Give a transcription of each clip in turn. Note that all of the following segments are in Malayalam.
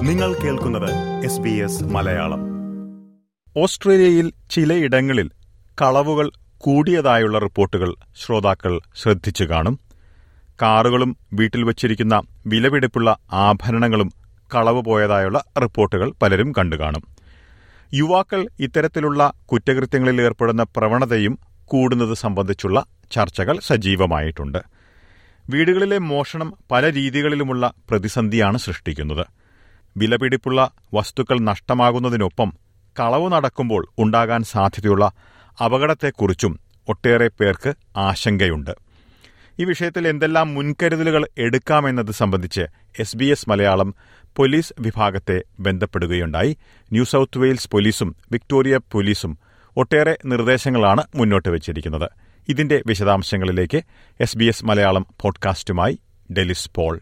നിങ്ങൾ കേൾക്കുന്നത് എസ് ബി എസ് മലയാളം ഓസ്ട്രേലിയയിൽ ചിലയിടങ്ങളിൽ കളവുകൾ കൂടിയതായുള്ള റിപ്പോർട്ടുകൾ ശ്രോതാക്കൾ ശ്രദ്ധിച്ചു കാണും കാറുകളും വീട്ടിൽ വച്ചിരിക്കുന്ന വിലപിടിപ്പുള്ള ആഭരണങ്ങളും കളവ് പോയതായുള്ള റിപ്പോർട്ടുകൾ പലരും കണ്ടു കാണും യുവാക്കൾ ഇത്തരത്തിലുള്ള കുറ്റകൃത്യങ്ങളിൽ ഏർപ്പെടുന്ന പ്രവണതയും കൂടുന്നത് സംബന്ധിച്ചുള്ള ചർച്ചകൾ സജീവമായിട്ടുണ്ട് വീടുകളിലെ മോഷണം പല രീതികളിലുമുള്ള പ്രതിസന്ധിയാണ് സൃഷ്ടിക്കുന്നത് വിലപിടിപ്പുള്ള വസ്തുക്കൾ നഷ്ടമാകുന്നതിനൊപ്പം കളവ് നടക്കുമ്പോൾ ഉണ്ടാകാൻ സാധ്യതയുള്ള അപകടത്തെക്കുറിച്ചും ഒട്ടേറെ പേർക്ക് ആശങ്കയുണ്ട് ഈ വിഷയത്തിൽ എന്തെല്ലാം മുൻകരുതലുകൾ എടുക്കാമെന്നത് സംബന്ധിച്ച് S B S Malayalam police വിഭാഗത്തെ ബന്ധപ്പെടുകയുണ്ടായി ന്യൂ സൌത്ത് വെയിൽസ് പോലീസും വിക്ടോറിയ പോലീസും ഒട്ടേറെ നിർദ്ദേശങ്ങളാണ് മുന്നോട്ട് വച്ചിരിക്കുന്നത് ഇതിന്റെ വിശദാംശങ്ങളിലേക്ക് എസ് ബി എസ് മലയാളം പോഡ്കാസ്റ്റുമായി ഡെലിസ് പോൾ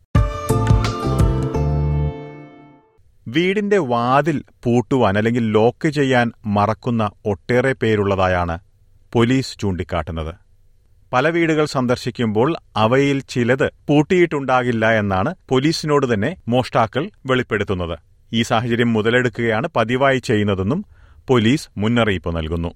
വീടിന്റെ വാതിൽ പൂട്ടുവാൻ അല്ലെങ്കിൽ ലോക്ക് ചെയ്യാൻ മറക്കുന്ന ഒട്ടേറെ പേരുള്ളതായാണ് പോലീസ് ചൂണ്ടിക്കാട്ടുന്നത് പല വീടുകൾ സന്ദർശിക്കുമ്പോൾ അവയിൽ ചിലത് പൂട്ടിയിട്ടുണ്ടാകില്ല എന്നാണ് പോലീസിനോട് തന്നെ മോഷ്ടാക്കൾ വെളിപ്പെടുത്തുന്നത് ഈ സാഹചര്യം മുതലെടുക്കുകയാണ് പതിവായി ചെയ്യുന്നതെന്നും പോലീസ് മുന്നറിയിപ്പ് നൽകുന്നു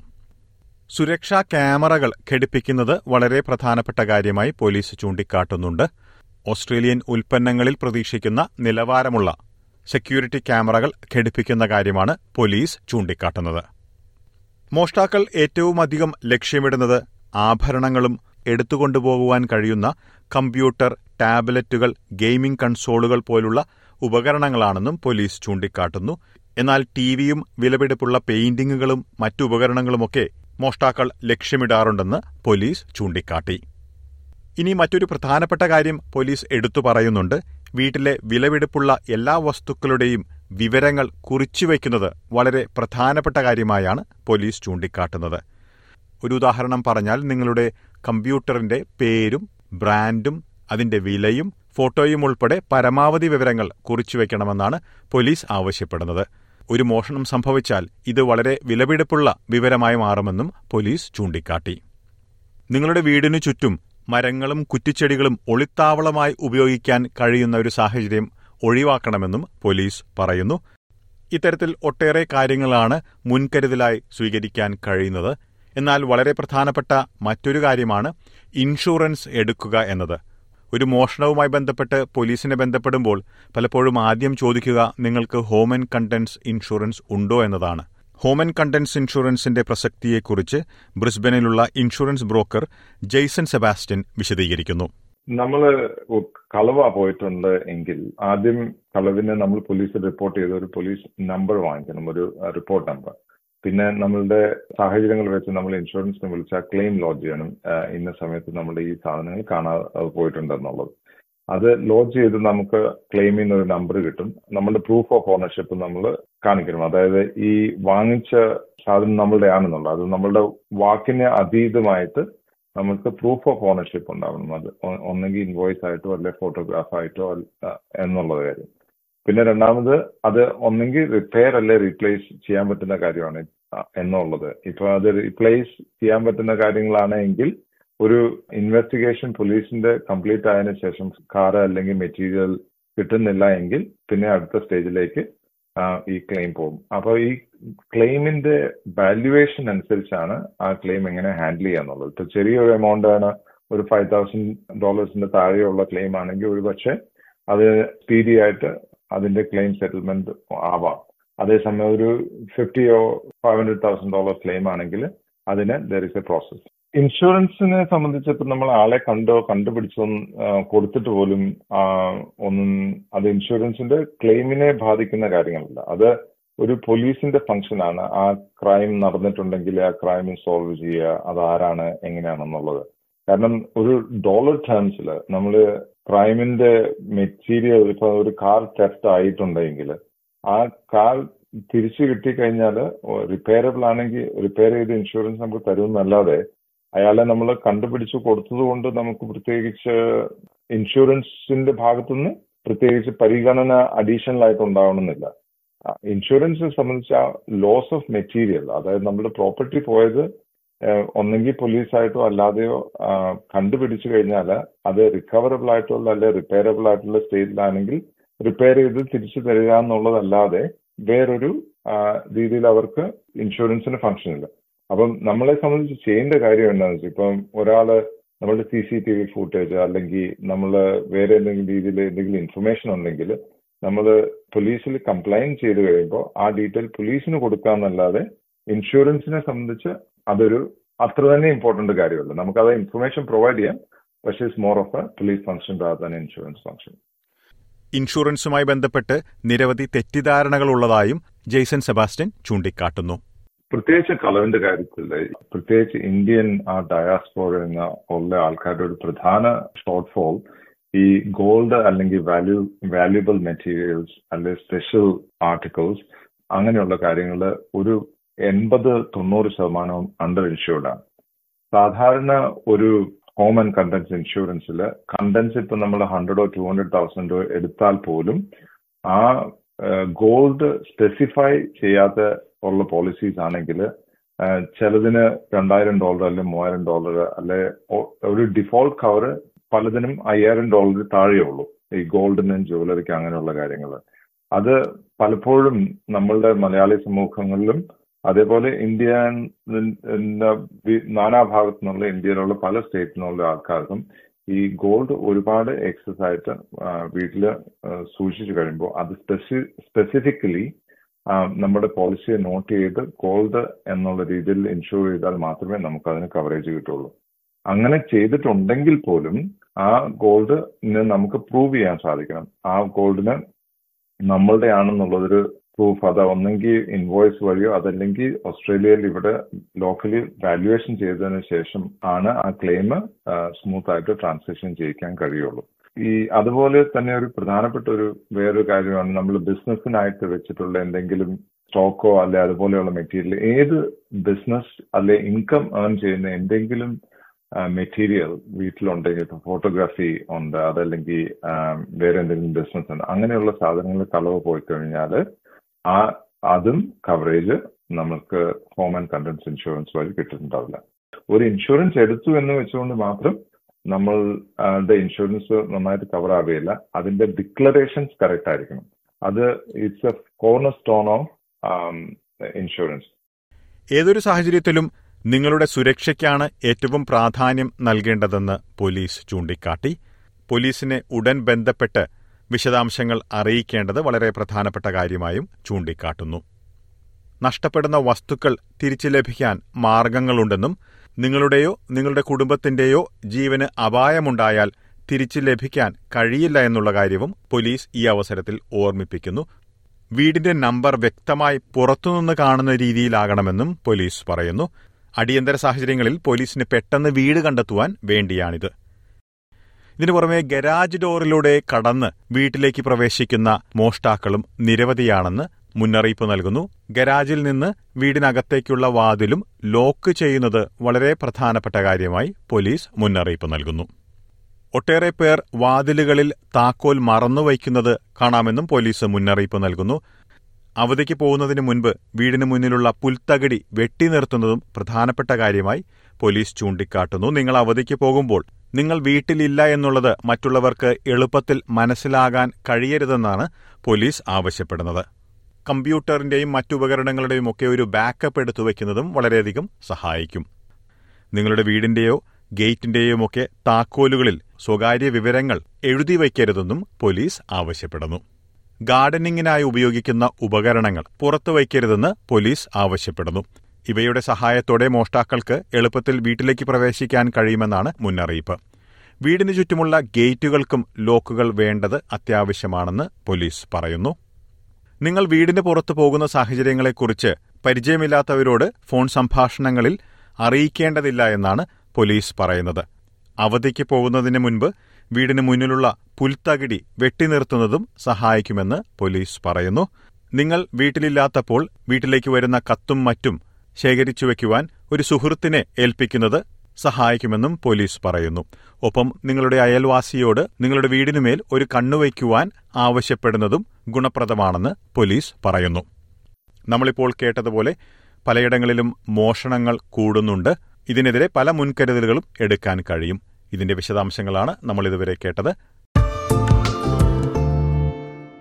സുരക്ഷാ ക്യാമറകൾ ഘടിപ്പിക്കുന്നത് വളരെ പ്രധാനപ്പെട്ട കാര്യമായി പോലീസ് ചൂണ്ടിക്കാട്ടുന്നുണ്ട് ഓസ്ട്രേലിയൻ ഉൽപ്പന്നങ്ങളിൽ പ്രതീക്ഷിക്കുന്ന നിലവാരമുള്ള സെക്യൂരിറ്റി ക്യാമറകൾ ഘടിപ്പിക്കുന്ന കാര്യമാണ് പോലീസ് ചൂണ്ടിക്കാട്ടുന്നത് മോഷ്ടാക്കൾ ഏറ്റവുമധികം ലക്ഷ്യമിടുന്നത് ആഭരണങ്ങളും എടുത്തുകൊണ്ടുപോകുവാൻ കഴിയുന്ന കമ്പ്യൂട്ടർ ടാബ്ലറ്റുകൾ ഗെയിമിംഗ് കൺസോളുകൾ പോലുള്ള ഉപകരണങ്ങളാണെന്നും പോലീസ് ചൂണ്ടിക്കാട്ടുന്നു എന്നാൽ ടിവിയും വിലപിടിപ്പുള്ള പെയിന്റിങ്ങുകളും മറ്റു ഉപകരണങ്ങളുമൊക്കെ മോഷ്ടാക്കൾ ലക്ഷ്യമിടാറുണ്ടെന്ന് പോലീസ് ചൂണ്ടിക്കാട്ടി ഇനി മറ്റൊരു പ്രധാനപ്പെട്ട കാര്യം പോലീസ് എടുത്തു പറയുന്നുണ്ട് വീട്ടിലെ വിലപിടിപ്പുള്ള എല്ലാ വസ്തുക്കളുടെയും വിവരങ്ങൾ കുറിച്ചുവെക്കുന്നത് വളരെ പ്രധാനപ്പെട്ട കാര്യമായാണ് പോലീസ് ചൂണ്ടിക്കാട്ടുന്നത് ഒരു ഉദാഹരണം പറഞ്ഞാൽ നിങ്ങളുടെ കമ്പ്യൂട്ടറിന്റെ പേരും ബ്രാൻഡും അതിന്റെ വിലയും ഫോട്ടോയും ഉൾപ്പെടെ പരമാവധി വിവരങ്ങൾ കുറിച്ചുവെക്കണമെന്നാണ് പോലീസ് ആവശ്യപ്പെടുന്നത് ഒരു മോഷണം സംഭവിച്ചാൽ ഇത് വളരെ വിലപിടിപ്പുള്ള വിവരമായി മാറുമെന്നും പോലീസ് ചൂണ്ടിക്കാട്ടി നിങ്ങളുടെ വീടിനു ചുറ്റും മരങ്ങളും കുറ്റിച്ചെടികളും ഒളിത്താവളമായി ഉപയോഗിക്കാൻ കഴിയുന്ന ഒരു സാഹചര്യം ഒഴിവാക്കണമെന്നും പോലീസ് പറയുന്നു ഇത്തരത്തിൽ ഒട്ടേറെ കാര്യങ്ങളാണ് മുൻകരുതലായി സ്വീകരിക്കാൻ കഴിയുന്നത് എന്നാൽ വളരെ പ്രധാനപ്പെട്ട മറ്റൊരു കാര്യമാണ് ഇൻഷുറൻസ് എടുക്കുക എന്നത് ഒരു മോഷണവുമായി ബന്ധപ്പെട്ട് പോലീസിനെ ബന്ധപ്പെടുമ്പോൾ പലപ്പോഴും ആദ്യം ചോദിക്കുക നിങ്ങൾക്ക് ഹോം ആൻഡ് കണ്ടൻസ് ഇൻഷുറൻസ് ഉണ്ടോ എന്നതാണ് ഹോം ആൻഡ് കണ്ടൻസ് ഇൻഷുറൻസിന്റെ പ്രസക്തിയെക്കുറിച്ച് ബ്രിസ്ബനിലുള്ള ഇൻഷുറൻസ് ബ്രോക്കർ ജെയ്സൺ സെബാസ്റ്റ്യൻ വിശദീകരിക്കുന്നു നമ്മള് കളവ പോയിട്ടുണ്ട് എങ്കിൽ ആദ്യം കളവിന് നമ്മൾ പോലീസിൽ റിപ്പോർട്ട് ചെയ്ത ഒരു പോലീസ് നമ്പർ വാങ്ങിക്കണം ഒരു റിപ്പോർട്ട് നമ്പർ പിന്നെ നമ്മളുടെ സാഹചര്യങ്ങൾ വെച്ച് നമ്മൾ ഇൻഷുറൻസിനെ വിളിച്ചാൽ ക്ലെയിം ലോഡ്ജ് ചെയ്യണം ഇന്ന സമയത്ത് നമ്മുടെ ഈ സാധനങ്ങൾ കാണാതെ പോയിട്ടുണ്ടെന്നുള്ളത് അത് ലോഡ്ജ് ചെയ്ത് നമുക്ക് ക്ലെയിമിൽ ഒരു നമ്പർ കിട്ടും നമ്മുടെ പ്രൂഫ് ഓഫ് ഓണർഷിപ്പ് നമ്മൾ കാണിക്കണം അതായത് ഈ വാങ്ങിച്ച സാധനം നമ്മളുടെ ആണെന്നുള്ളത് അത് നമ്മളുടെ വാക്കിന് അതീതമായിട്ട് നമുക്ക് പ്രൂഫ് ഓഫ് ഓണർഷിപ്പ് ഉണ്ടാവണം അത് ഒന്നെങ്കിൽ ഇൻവോയ്സ് ആയിട്ടോ അല്ലെ ഫോട്ടോഗ്രാഫ് ആയിട്ടോ എന്നുള്ളത് കാര്യം പിന്നെ രണ്ടാമത് അത് ഒന്നെങ്കിൽ റിപ്പയർ അല്ലെ റീപ്ലേസ് ചെയ്യാൻ പറ്റുന്ന കാര്യമാണ് എന്നുള്ളത് ഇപ്പൊ അത് റീപ്ലേസ് ചെയ്യാൻ പറ്റുന്ന കാര്യങ്ങളാണെങ്കിൽ ഒരു ഇൻവെസ്റ്റിഗേഷൻ പോലീസിന്റെ കംപ്ലീറ്റ് ആയതിനു ശേഷം കാർ അല്ലെങ്കിൽ മെറ്റീരിയൽ കിട്ടുന്നില്ല എങ്കിൽ പിന്നെ അടുത്ത സ്റ്റേജിലേക്ക് ഈ ക്ലെയിം പോകും അപ്പോൾ ഈ ക്ലെയിമിന്റെ വാല്യുവേഷൻ അനുസരിച്ചാണ് ആ ക്ലെയിം എങ്ങനെ ഹാൻഡിൽ ചെയ്യാന്നുള്ളത് ഇപ്പൊ ചെറിയൊരു എമൗണ്ട് ആണ് ഒരു ഫൈവ് തൗസൻഡ് ഡോളേഴ്സിന്റെ താഴെയുള്ള ക്ലെയിം ആണെങ്കിൽ ഒരു പക്ഷേ അത് സ്പീഡി ആയിട്ട് അതിന്റെ ക്ലെയിം സെറ്റിൽമെന്റ് ആവാം അതേസമയം ഒരു ഫിഫ്റ്റിയോ five hundred thousand dollar claim ആണെങ്കിൽ അതിന് ദർ ഇസ് എ പ്രോസസ് ഇൻഷുറൻസിനെ സംബന്ധിച്ചിപ്പോൾ നമ്മൾ ആളെ കണ്ടോ കണ്ടുപിടിച്ചോ കൊടുത്തിട്ട് പോലും ഒന്നും അത് ഇൻഷുറൻസിന്റെ ക്ലെയിമിനെ ബാധിക്കുന്ന കാര്യങ്ങളല്ല അത് ഒരു പോലീസിന്റെ ഫംഗ്ഷനാണ് ആ ക്രൈം നടന്നിട്ടുണ്ടെങ്കിൽ ആ ക്രൈം സോൾവ് ചെയ്യുക അത് ആരാണ് എങ്ങനെയാണെന്നുള്ളത് കാരണം ഒരു ഡോളർ ടേംസിൽ നമ്മൾ ക്രൈമിന്റെ മെറ്റീരിയൽ ഇപ്പൊ ഒരു കാർ ടെസ്റ്റ് ആയിട്ടുണ്ടെങ്കിൽ ആ കാർ തിരിച്ചു കിട്ടിക്കഴിഞ്ഞാൽ റിപ്പയറബിൾ ആണെങ്കിൽ റിപ്പയർ ചെയ്ത് ഇൻഷുറൻസ് നമുക്ക് തരുമെന്നല്ലാതെ അയാളെ നമ്മൾ കണ്ടുപിടിച്ച് കൊടുത്തതുകൊണ്ട് നമുക്ക് പ്രത്യേകിച്ച് ഇൻഷുറൻസിന്റെ ഭാഗത്തുനിന്ന് പ്രത്യേകിച്ച് പരിഗണന അഡീഷണൽ ആയിട്ട് ഉണ്ടാവണമെന്നില്ല ഇൻഷുറൻസിനെ സംബന്ധിച്ച് ആ ലോസ് ഓഫ് മെറ്റീരിയൽ അതായത് നമ്മുടെ പ്രോപ്പർട്ടി പോയത് ഒന്നെങ്കിൽ പോലീസായിട്ടോ അല്ലാതെയോ കണ്ടുപിടിച്ചു കഴിഞ്ഞാൽ അത് റിക്കവറബിൾ ആയിട്ടുള്ള അല്ലെ റിപ്പയറബിൾ ആയിട്ടുള്ള സ്റ്റേറ്റിലാണെങ്കിൽ റിപ്പയർ ചെയ്ത് തിരിച്ചു തരിക എന്നുള്ളതല്ലാതെ വേറൊരു രീതിയിൽ അവർക്ക് ഇൻഷുറൻസിന് ഫംഗ്ഷൻ ഇല്ല അപ്പം നമ്മളെ സംബന്ധിച്ച് ചെയ്യേണ്ട കാര്യം എന്താണെന്ന് വെച്ചാൽ ഇപ്പം ഒരാള് നമ്മളുടെ C C T V footage അല്ലെങ്കിൽ നമ്മൾ വേറെ എന്തെങ്കിലും രീതിയിൽ എന്തെങ്കിലും ഇൻഫർമേഷൻ ഉണ്ടെങ്കിൽ നമ്മൾ പോലീസിൽ കംപ്ലൈന്റ് ചെയ്ത് കഴിയുമ്പോൾ ആ ഡീറ്റെയിൽ പോലീസിന് കൊടുക്കാന്നല്ലാതെ ഇൻഷുറൻസിനെ സംബന്ധിച്ച് അതൊരു അത്ര തന്നെ ഇമ്പോർട്ടന്റ് കാര്യമല്ല നമുക്കത് ഇൻഫർമേഷൻ പ്രൊവൈഡ് ചെയ്യാം പക്ഷേ it's more of a police function rather insurance function ഇൻഷുറൻസുമായി ബന്ധപ്പെട്ട് നിരവധി തെറ്റിദ്ധാരണകൾ ഉള്ളതായും ജെയ്സൺ സെബാസ്റ്റ്യൻ ചൂണ്ടിക്കാട്ടുന്നു പ്രത്യേകിച്ച് കളവിന്റെ കാര്യത്തിൽ പ്രത്യേകിച്ച് ഇന്ത്യൻ ആ ഡയാസ്പോറ എന്ന ഉള്ള ആൾക്കാരുടെ ഒരു പ്രധാന ഷോർട്ട് ഫോൾ ഈ ഗോൾഡ് അല്ലെങ്കിൽ വാല്യൂ വാല്യുബിൾ മെറ്റീരിയൽസ് അല്ലെങ്കിൽ സ്പെഷ്യൽ ആർട്ടിക്കിൾസ് അങ്ങനെയുള്ള കാര്യങ്ങൾ ഒരു എൺപത് തൊണ്ണൂറ് ശതമാനവും അണ്ടർ ഇൻഷുർഡ് ആണ് സാധാരണ ഒരു ഹോം ആൻഡ് കണ്ടൻസ് ഇൻഷുറൻസിൽ കണ്ടൻസ് ഇപ്പൊ നമ്മൾ ഹൺഡ്രഡോ ടു ഹൺഡ്രഡ് തൗസൻഡോ എടുത്താൽ പോലും ആ ഗോൾഡ് സ്പെസിഫൈ ചെയ്യാത്ത ഉള്ള പോളിസീസ് ആണെങ്കിൽ ചിലതിന് രണ്ടായിരം ഡോളർ അല്ലെങ്കിൽ മൂവായിരം ഡോളർ അല്ലെ ഒരു ഡിഫോൾട്ട് കവർ പലതിനും അയ്യായിരം ഡോളർ താഴെയേ ഉള്ളൂ ഈ ഗോൾഡിനും ജ്വല്ലറിക്കും അങ്ങനെയുള്ള കാര്യങ്ങൾ അത് പലപ്പോഴും നമ്മളുടെ മലയാളി സമൂഹങ്ങളിലും അതേപോലെ ഇന്ത്യ നാനാഭാഗത്തു നിന്നുള്ള ഇന്ത്യയിലുള്ള പല സ്റ്റേറ്റിൽ നിന്നുള്ള ആൾക്കാർക്കും ഈ ഗോൾഡ് ഒരുപാട് എക്സസ് ആയിട്ട് വീട്ടിൽ സൂക്ഷിച്ചു കഴിയുമ്പോൾ അത് സ്പെസി സ്പെസിഫിക്കലി നമ്മുടെ പോളിസിയെ നോട്ട് ചെയ്ത് ഗോൾഡ് എന്നുള്ള രീതിയിൽ ഇൻഷുർ ചെയ്താൽ മാത്രമേ നമുക്ക് അതിന് കവറേജ് കിട്ടുള്ളൂ അങ്ങനെ ചെയ്തിട്ടുണ്ടെങ്കിൽ പോലും ആ ഗോൾഡ് നമുക്ക് പ്രൂവ് ചെയ്യാൻ സാധിക്കണം ആ ഗോൾഡിന് നമ്മളുടെ ആണെന്നുള്ളതൊരു പ്രൂഫ് അത് ഒന്നെങ്കിൽ ഇൻവോയ്സ് വഴിയോ അതല്ലെങ്കിൽ ഓസ്ട്രേലിയയിൽ ഇവിടെ ലോക്കലി വാല്യുവേഷൻ ചെയ്തതിനു ശേഷം ആണ് ആ ക്ലെയിം സ്മൂത്ത് ആയിട്ട് ട്രാൻസാക്ഷൻ ചെയ്യിക്കാൻ കഴിയുള്ളൂ ഈ അതുപോലെ തന്നെ ഒരു പ്രധാനപ്പെട്ട ഒരു വേറൊരു കാര്യമാണ് നമ്മൾ ബിസിനസ്സിനായിട്ട് വെച്ചിട്ടുള്ള എന്തെങ്കിലും സ്റ്റോക്കോ അല്ലെ അതുപോലെയുള്ള മെറ്റീരിയൽ ഏത് ബിസിനസ് അല്ലെ ഇൻകം ഏൺ ചെയ്യുന്ന എന്തെങ്കിലും മെറ്റീരിയൽ വീട്ടിലുണ്ടെങ്കിൽ ഇപ്പൊ ഫോട്ടോഗ്രാഫി ഉണ്ട് അതല്ലെങ്കിൽ വേറെ എന്തെങ്കിലും ബിസിനസ് ഉണ്ട് അങ്ങനെയുള്ള സാധനങ്ങൾ കളവ് പോയി കഴിഞ്ഞാൽ ആ അതും കവറേജ് നമുക്ക് ഹോം ആൻഡ് കണ്ടൻസ് ഇൻഷുറൻസ് വഴി കിട്ടുന്നുണ്ടാവില്ല ഒരു ഇൻഷുറൻസ് എടുത്തു എന്ന് വെച്ചുകൊണ്ട് മാത്രം നമ്മളുടെ ഇൻഷുറൻസ് നന്നായിട്ട് കവർ ആവുകയില്ല അതിന്റെ ഡിക്ലറേഷൻസ് കറക്റ്റ് ആയിരിക്കണം അത് it's a cornerstone of insurance ഏതൊരു സാഹചര്യത്തിലും നിങ്ങളുടെ സുരക്ഷയ്ക്കാണ് ഏറ്റവും പ്രാധാന്യം നൽകേണ്ടതെന്ന് പോലീസ് ചൂണ്ടിക്കാട്ടി പോലീസിനെ ഉടൻ ബന്ധപ്പെട്ട് വിശദാംശങ്ങൾ അറിയിക്കേണ്ടത് വളരെ പ്രധാനപ്പെട്ട കാര്യമായും ചൂണ്ടിക്കാട്ടുന്നു നഷ്ടപ്പെടുന്ന വസ്തുക്കൾ തിരിച്ചു ലഭിക്കാൻ മാർഗങ്ങളുണ്ടെന്നും നിങ്ങളുടെയോ നിങ്ങളുടെ കുടുംബത്തിന്റെയോ ജീവന് അപായമുണ്ടായാൽ തിരിച്ചു ലഭിക്കാൻ കഴിയില്ല എന്നുള്ള കാര്യവും പോലീസ് ഈ അവസരത്തിൽ ഓർമ്മിപ്പിക്കുന്നു വീടിന്റെ നമ്പർ വ്യക്തമായി പുറത്തുനിന്ന് കാണുന്ന രീതിയിലാകണമെന്നും പോലീസ് പറയുന്നു അടിയന്തര സാഹചര്യങ്ങളിൽ പോലീസിന് പെട്ടെന്ന് വീട് കണ്ടെത്തുവാൻ വേണ്ടിയാണിത് ഇതിനു പുറമെ ഗരാജ് ഡോറിലൂടെ കടന്ന് വീട്ടിലേക്ക് പ്രവേശിക്കുന്ന മോഷ്ടാക്കളും നിരവധിയാണെന്ന് മുന്നറിയിപ്പ് നൽകുന്നു ഗരാജിൽ നിന്ന് വീടിനകത്തേക്കുള്ള വാതിലും ലോക്ക് ചെയ്യുന്നത് വളരെ പ്രധാനപ്പെട്ട കാര്യമായി പോലീസ് മുന്നറിയിപ്പ് നൽകുന്നു ഒട്ടേറെ പേർ വാതിലുകളിൽ താക്കോൽ മറന്നുവയ്ക്കുന്നത് കാണാമെന്നും പോലീസ് മുന്നറിയിപ്പ് നൽകുന്നു അവധിക്ക് പോകുന്നതിന് മുൻപ് വീടിന് മുന്നിലുള്ള പുൽത്തകടി വെട്ടി നിർത്തുന്നതും പ്രധാനപ്പെട്ട കാര്യമായി പോലീസ് ചൂണ്ടിക്കാട്ടുന്നു നിങ്ങൾ അവധിക്ക് പോകുമ്പോൾ നിങ്ങൾ വീട്ടിലില്ല എന്നുള്ളത് മറ്റുള്ളവർക്ക് എളുപ്പത്തിൽ മനസ്സിലാകാൻ കഴിയരുതെന്നാണ് പോലീസ് ആവശ്യപ്പെടുന്നത് കമ്പ്യൂട്ടറിന്റെയും മറ്റുപകരണങ്ങളുടെയും ഒക്കെ ഒരു ബാക്കപ്പ് എടുത്തു വയ്ക്കുന്നതും വളരെയധികം സഹായിക്കും നിങ്ങളുടെ വീടിന്റെയോ ഗേറ്റിന്റെയുമൊക്കെ താക്കോലുകളിൽ സ്വകാര്യ വിവരങ്ങൾ എഴുതി വയ്ക്കരുതെന്നും പോലീസ് ആവശ്യപ്പെടുന്നു ഗാർഡനിങ്ങിനായി ഉപയോഗിക്കുന്ന ഉപകരണങ്ങൾ പുറത്തു വയ്ക്കരുതെന്ന് പോലീസ് ആവശ്യപ്പെടുന്നു ഇവയുടെ സഹായത്തോടെ മോഷ്ടാക്കൾക്ക് എളുപ്പത്തിൽ വീട്ടിലേക്ക് പ്രവേശിക്കാൻ കഴിയുമെന്നാണ് മുന്നറിയിപ്പ് വീടിനു ചുറ്റുമുള്ള ഗേറ്റുകൾക്കും ലോക്കുകൾ വേണ്ടത് അത്യാവശ്യമാണെന്ന് പോലീസ് പറയുന്നു നിങ്ങൾ വീടിന് പുറത്തു പോകുന്ന സാഹചര്യങ്ങളെക്കുറിച്ച് പരിചയമില്ലാത്തവരോട് ഫോൺ സംഭാഷണങ്ങളിൽ അറിയിക്കേണ്ടതില്ല എന്നാണ് പോലീസ് പറയുന്നത് അവധിക്ക് പോകുന്നതിന് മുൻപ് വീടിന് മുന്നിലുള്ള പുൽത്തകിടി വെട്ടിനിർത്തുന്നതും സഹായിക്കുമെന്ന് പോലീസ് പറയുന്നു നിങ്ങൾ വീട്ടിലില്ലാത്തപ്പോൾ വീട്ടിലേക്ക് വരുന്ന കത്തും മറ്റും ശേഖരിച്ചു വയ്ക്കുവാൻ ഒരു സുഹൃത്തിനെ ഏൽപ്പിക്കുന്നത് സഹായിക്കുമെന്നും പോലീസ് പറയുന്നു ഒപ്പം നിങ്ങളുടെ അയൽവാസിയോട് നിങ്ങളുടെ വീടിനുമേൽ ഒരു കണ്ണുവയ്ക്കുവാൻ ആവശ്യപ്പെടുന്നതും ഗുണപ്രദമാണെന്ന് പോലീസ് പറയുന്നു നമ്മളിപ്പോൾ കേട്ടതുപോലെ പലയിടങ്ങളിലും മോഷണങ്ങൾ കൂടുന്നുണ്ട് ഇതിനെതിരെ പല മുൻകരുതലുകളും എടുക്കാൻ കഴിയും ഇതിന്റെ വിശദാംശങ്ങളാണ് നമ്മൾ ഇതുവരെ കേട്ടത്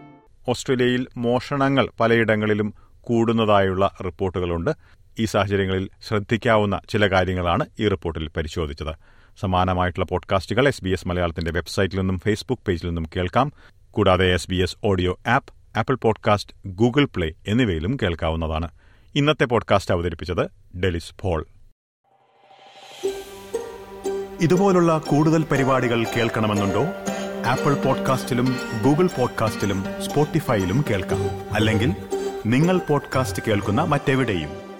ഓസ്ട്രേലിയയിൽ മോഷണങ്ങൾ പലയിടങ്ങളിലും കൂടുന്നതായുള്ള റിപ്പോർട്ടുകളുണ്ട് ഈ സാഹചര്യങ്ങളിൽ ശ്രദ്ധിക്കാവുന്ന ചില കാര്യങ്ങളാണ് ഈ റിപ്പോർട്ടിൽ പരിശോധിച്ചത് സമാനമായിട്ടുള്ള പോഡ്കാസ്റ്റുകൾ എസ് ബി എസ് മലയാളത്തിന്റെ വെബ്സൈറ്റിൽ നിന്നും ഫേസ്ബുക്ക് പേജിൽ നിന്നും കേൾക്കാം കൂടാതെ S B S audio app Apple podcast Google Play എന്നിവയിലും കേൾക്കാവുന്നതാണ് ഇന്നത്തെ പോഡ്കാസ്റ്റ് അവതരിപ്പിച്ചത് ഡെലിസ് ഫോൾ ഇതുപോലുള്ള കൂടുതൽ പരിപാടികൾ കേൾക്കണമെന്നുണ്ടോ ആപ്പിൾ പോഡ്കാസ്റ്റിലും ഗൂഗിൾ പോഡ്കാസ്റ്റിലും സ്പോട്ടിഫൈയിലും കേൾക്കാം അല്ലെങ്കിൽ നിങ്ങൾ പോഡ്കാസ്റ്റ് കേൾക്കുന്ന മറ്റെവിടെയും